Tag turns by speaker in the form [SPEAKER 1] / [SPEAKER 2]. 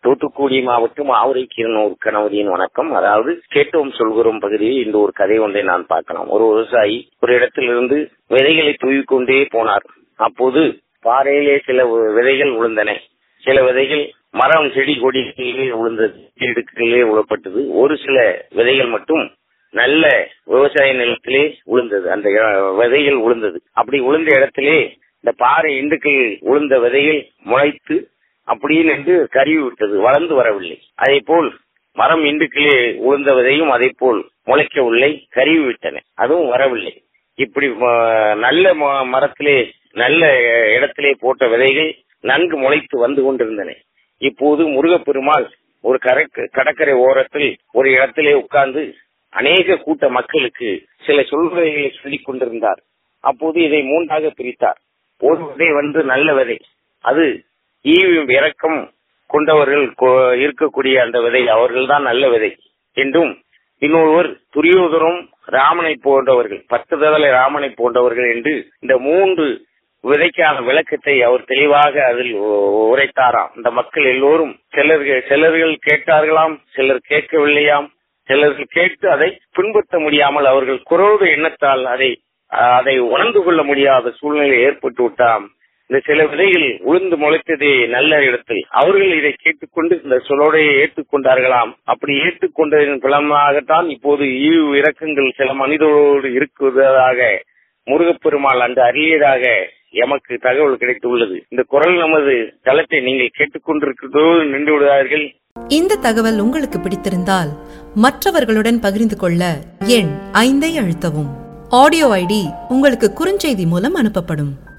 [SPEAKER 1] தூத்துக்குடி மாவட்டம் ஆவுரை கீரனூர் கணவரியின் வணக்கம் அதாவது கேட்டோம் சொல்கிறோம் பகுதியில் இந்த ஒரு கதை ஒன்றை நான் பார்க்கலாம் ஒரு விவசாயி ஒரு இடத்திலிருந்து விதைகளை தூவிக்கொண்டே போனார் அப்போது பாறையிலே சில விதைகள் விழுந்தன சில விதைகள் மரம் செடி கொடிகளிலே விழுந்தது இடுக்குகளிலே விழப்பட்டது ஒரு சில விதைகள் மட்டும் நல்ல விவசாய நிலத்திலே விழுந்தது அந்த விதைகள் விழுந்தது அப்படி விழுந்த இடத்திலே இந்த பாறை இண்டுக்கள் விழுந்த விதைகள் முளைத்து அப்படியே நின்று கருவி விட்டது வளர்ந்து வரவில்லை அதே போல் மரம் இண்டுக்களே உளுந்த விதையும் அதே போல் முளைக்கவில்லை கருவி விட்டன அதுவும் வரவில்லை இப்படி நல்ல மரத்திலே நல்ல இடத்திலே போட்ட விதைகள் நன்கு முளைத்து வந்து கொண்டிருந்தன இப்போது முருகப்பெருமாள் ஒரு கடற்கரை ஓரத்தில் ஒரு இடத்திலே உட்கார்ந்து அநேக கூட்ட மக்களுக்கு சில சொல்வதைகளை சொல்லிக் கொண்டிருந்தார் அப்போது இதை மூன்றாக பிரித்தார் ஒரு விதை வந்து நல்ல விதை அது ஈவும் இறக்கம் கொண்டவர்கள் இருக்கக்கூடிய அந்த விதை அவர்கள்தான் நல்ல விதை என்றும் இன்னொருவர் துரியோதரும் ராமனை போன்றவர்கள் பத்து ததலை ராமனை போன்றவர்கள் என்று இந்த மூன்று விதைக்கான விளக்கத்தை அவர் தெளிவாக அதில் உரைத்தாராம் இந்த மக்கள் எல்லோரும் சிலர்கள் சிலர்கள் கேட்டார்களாம் சிலர் கேட்கவில்லையாம் சிலர்கள் கேட்டு அதை பின்பற்ற முடியாமல் அவர்கள் குரோத எண்ணத்தால் அதை அதை உணர்ந்து கொள்ள முடியாத சூழ்நிலை ஏற்பட்டு விட்டாம் இந்த சில விதைகள் உளுந்து முளைத்ததே நல்ல இடத்தில் அவர்கள் இதை கேட்டுக்கொண்டு இந்த சொல்லோடையை ஏற்றுக்கொண்டார்களாம் அப்படி ஏற்றுக்கொண்டதன் பலமாகத்தான் இப்போது ஈவு இறக்கங்கள் சில மனிதரோடு இருக்குவதாக முருகப்பெருமாள் அன்று அறியதாக எமக்கு தகவல் கிடைத்துள்ளது இந்த குரல் நமது தளத்தை நீங்கள் கேட்டுக்கொண்டிருக்கிறதோடு நின்று விடுவார்கள்
[SPEAKER 2] இந்த தகவல் உங்களுக்கு பிடித்திருந்தால் மற்றவர்களுடன் பகிர்ந்து கொள்ள எண் ஐந்தை அழுத்தவும் ஆடியோ ஐடி உங்களுக்கு குறுஞ்செய்தி மூலம் அனுப்பப்படும்